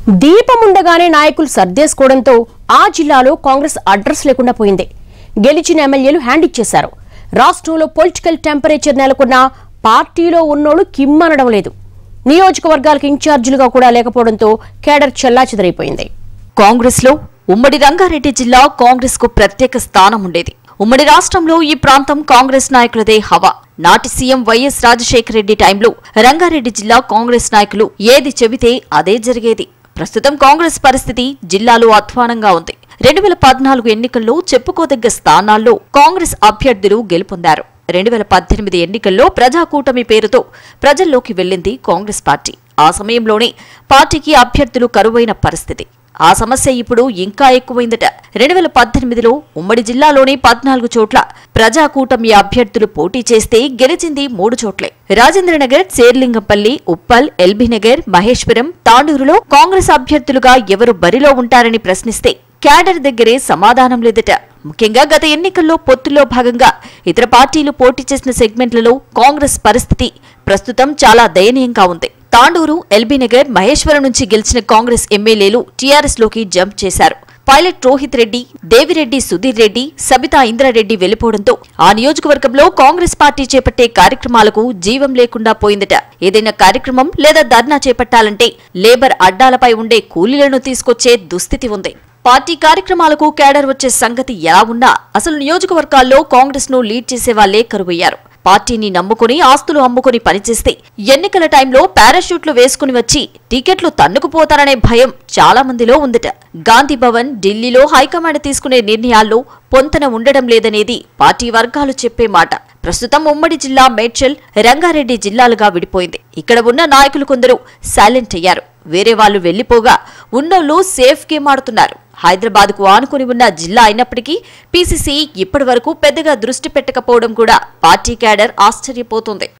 దీపముండగానే నాయకులు సర్దేసుకోవడంతో ఆ జిల్లాలో కాంగ్రెస్ అడ్రస్ లేకుండా పోయింది గెలిచిన ఎమ్మెల్యేలు హ్యాండ్ ఇచ్చేశారు రాష్ట్రంలో పొలిటికల్ టెంపరేచర్ నెలకొన్న పార్టీలో ఉన్నోళ్ళు కిమ్మనడం లేదు నియోజకవర్గాలకు ఇన్ఛార్జీలుగా కూడా లేకపోవడంతో కేడర్ చెల్లాచెదరైపోయింది కాంగ్రెస్ లో ఉమ్మడి రంగారెడ్డి జిల్లా కాంగ్రెస్ కు ప్రత్యేక స్థానం ఉండేది ఉమ్మడి రాష్ట్రంలో ఈ ప్రాంతం కాంగ్రెస్ నాయకులదే హవా నాటి సీఎం వైఎస్ రాజశేఖర రెడ్డి టైంలో రంగారెడ్డి జిల్లా కాంగ్రెస్ నాయకులు ఏది చెబితే అదే జరిగేది ప్రస్తుతం కాంగ్రెస్ పరిస్థితి జిల్లాలో అధ్వానంగా ఉంది రెండు వేల పద్నాలుగు ఎన్నికల్లో చెప్పుకోదగ్గ స్థానాల్లో కాంగ్రెస్ అభ్యర్థులు గెలుపొందారు రెండు వేల పద్దెనిమిది ఎన్నికల్లో ప్రజాకూటమి పేరుతో ప్రజల్లోకి వెళ్లింది కాంగ్రెస్ పార్టీ ఆ సమయంలోనే పార్టీకి అభ్యర్థులు కరువైన పరిస్థితి ఆ సమస్య ఇప్పుడు ఇంకా ఎక్కువైందట రెండు వేల పద్దెనిమిదిలో ఉమ్మడి జిల్లాలోని పద్నాలుగు చోట్ల ప్రజాకూటమి అభ్యర్థులు పోటీ చేస్తే గెలిచింది మూడు చోట్లే రాజేంద్రనగర్ శేర్లింగంపల్లి ఉప్పల్ ఎల్బీనగర్ మహేశ్వరం తాండూరులో కాంగ్రెస్ అభ్యర్థులుగా ఎవరు బరిలో ఉంటారని ప్రశ్నిస్తే క్యాడర్ దగ్గరే సమాధానం లేదట ముఖ్యంగా గత ఎన్నికల్లో పొత్తులో భాగంగా ఇతర పార్టీలు పోటీ చేసిన సెగ్మెంట్లలో కాంగ్రెస్ పరిస్థితి ప్రస్తుతం చాలా దయనీయంగా ఉంది తాండూరు ఎల్బీనగర్ మహేశ్వరం నుంచి గెలిచిన కాంగ్రెస్ ఎమ్మెల్యేలు టీఆర్ఎస్ లోకి జంప్ చేశారు పైలట్ రోహిత్ రెడ్డి దేవిరెడ్డి సుధీర్ రెడ్డి సబితా ఇంద్రారెడ్డి వెళ్లిపోవడంతో ఆ నియోజకవర్గంలో కాంగ్రెస్ పార్టీ చేపట్టే కార్యక్రమాలకు జీవం లేకుండా పోయిందట ఏదైనా కార్యక్రమం లేదా ధర్నా చేపట్టాలంటే లేబర్ అడ్డాలపై ఉండే కూలీలను తీసుకొచ్చే దుస్థితి ఉంది పార్టీ కార్యక్రమాలకు కేడర్ వచ్చే సంగతి ఎలా ఉన్నా అసలు నియోజకవర్గాల్లో కాంగ్రెస్ ను లీడ్ చేసే వాళ్లే కరువయ్యారు పార్టీని నమ్ముకుని ఆస్తులు అమ్ముకుని పనిచేస్తే ఎన్నికల టైంలో పారాషూట్లు వేసుకుని వచ్చి టికెట్లు తన్నుకుపోతారనే భయం చాలా మందిలో ఉందట గాంధీ భవన్ ఢిల్లీలో హైకమాండ్ తీసుకునే నిర్ణయాల్లో పొంతన ఉండడం లేదనేది పార్టీ వర్గాలు చెప్పే మాట ప్రస్తుతం ఉమ్మడి జిల్లా మేడ్చల్ రంగారెడ్డి జిల్లాలుగా విడిపోయింది ఇక్కడ ఉన్న నాయకులు కొందరు సైలెంట్ అయ్యారు వేరే వాళ్ళు వెళ్లిపోగా ఉన్నోళ్లు సేఫ్ గేమ్ ఆడుతున్నారు హైదరాబాద్ కు ఆనుకుని ఉన్న జిల్లా అయినప్పటికీ పీసీసీ ఇప్పటి వరకు పెద్దగా దృష్టి పెట్టకపోవడం కూడా పార్టీ క్యాడర్ ఆశ్చర్యపోతోంది